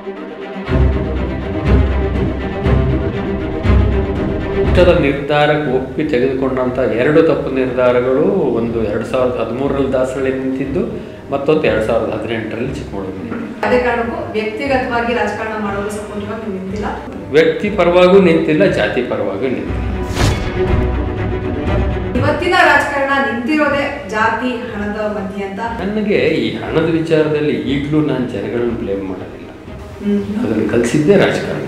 ಪಕ್ಷದ ನಿರ್ಧಾರಕ್ಕೆ ಒಪ್ಪಿ ತೆಗೆದುಕೊಂಡಂಥ ಎರಡು ತಪ್ಪು ನಿರ್ಧಾರಗಳು ಒಂದು ಎರಡು ಸಾವಿರದ ಹದಿಮೂರರಲ್ಲಿ ದಾಸರಳ್ಳಿ ನಿಂತಿದ್ದು ಮತ್ತೊಂದು ಎರಡು ಸಾವಿರದ ಹದಿನೆಂಟರಲ್ಲಿ ಚಿಕ್ಕಮಗಳೂರು ಅದೇ ಕಾರಣಕ್ಕೂ ವ್ಯಕ್ತಿಗತವಾಗಿ ರಾಜಕಾರಣ ಮಾಡೋರು ಸಪೋರ್ಟಿವಾಗಿ ನೀವು ನಿಂತಿಲ್ಲ ವ್ಯಕ್ತಿ ಪರವಾಗೂ ನಿಂತಿಲ್ಲ ಜಾತಿ ಪರವಾಗೂ ನಿಂತಿಲ್ಲ ಇವತ್ತಿನ ರಾಜಕಾರಣ ನಿಂತಿರೋದೇ ಜಾತಿ ಹಣದ ಮಧ್ಯೆ ಅಂತ ನನಗೆ ಈ ಹಣದ ವಿಚಾರದಲ್ಲಿ ಈಗಲೂ ನಾನು ಜನಗಳನ್ನ ಬ್ಲೇಮ್ ಮಾಡೋದಿಲ್ಲ ಹ್ಮ್. ಅದನ್ನು ಕಲಿಸಿದ್ದೇ ರಾಜಕಾರಣ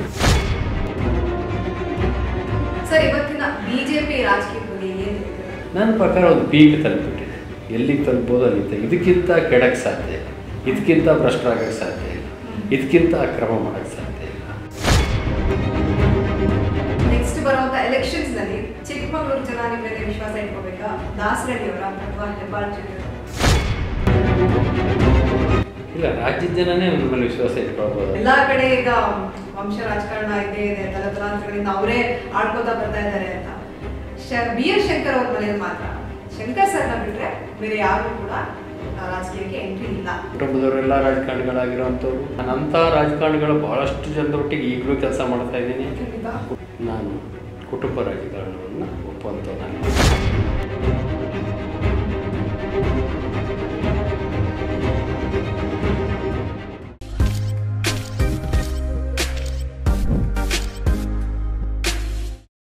ಸರ್ ಇವತ್ತಿನ ಬಿಜೆಪಿ ರಾಜಕೀಯದ ಬಗ್ಗೆ ಏನ್ ಹೇಳ್ತೀರಾ? ನನ್ನ ಪ್ರಕಾರ ಒಂದು ಪೀಕ್ ತಲುಪಿಟ್ಟಿದೆ ಎಲ್ಲಿಗೆ ತಲುಪೋದು ಅಲ್ಲಿ ತಲುಪ್- ಇದಕ್ಕಿಂತ ಕೆಡಕ್ಕೆ ಸಾಧ್ಯ ಇಲ್ಲ ಇದಕ್ಕಿಂತ ಭ್ರಷ್ಟರಾಗಕ್ಕೆ ಸಾಧ್ಯ ಇಲ್ಲ ಇದಕ್ಕಿಂತ ಅಕ್ರಮ ಮಾಡೋಕ್ಕೆ ಸಾಧ್ಯ ಇಲ್ಲ ನೆಕ್ಸ್ಟ್ ಬರುವಂತ ಎಲೆಕ್ಷನ್ಸ್ ನಲ್ಲಿ ಚಿಕ್ಕಮಗಳೂರು ಜನ ನಿಮ್ಮ ಮೇಲೆ ವಿಶ್ವಾಸ ಇಟ್ಕೋಬೇಕಾ ದಾಸರಳ್ಳಿ ಅವರ ಅಥವಾ ಹೆಬ್ಬಾಳ್ ಜನ ಇಲ್ಲ ರಾಜ್ಯದ ಜನನೇ ನನ್ನ ಮೇಲೆ ವಿಶ್ವಾಸ ಇಟ್ಕೊಳ್ಬೋದು ಎಲ್ಲಾ ಕಡೆ ಈಗ ವಂಶ ರಾಜಕಾರಣ ಇದ್ದೇ ಇದೆ ತಲತಲಾಂತರಗಳಿಂದ ಅವರೇ ಆಡ್ಕೋತಾ ಬರ್ತಾ ಇದ್ದಾರೆ ಅಂತ ಬಿ ಎಸ್ ಶಂಕರ್ ಅವ್ರ ಮನೆಯಲ್ಲಿ ಮಾತ್ರ ಶಂಕರ್ ಸರ್ನ ಬಿಟ್ರೆ ಬೇರೆ ಯಾರು ಕೂಡ ಆ, ರಾಜಕೀಯಕ್ಕೆ ಎಂಟ್ರಿ ಇಲ್ಲ ಕುಟುಂಬದವರೆಲ್ಲ ರಾಜಕಾರಣಿಗಳಾಗಿರೋವಂಥವ್ರು ನಾನಂಥ ರಾಜಕಾರಣಿಗಳು ಬಹಳಷ್ಟು ಜನರೊಟ್ಟಿಗೆ ಈಗಲೂ ಕೆಲಸ ಮಾಡ್ತಾ ಇದ್ದೀನಿ ಖಂಡಿತ ನಾನು ಕುಟುಂಬ ರಾಜಕಾರಣವನ್ನು ಒಪ್ಪುವಂಥ ನಾನು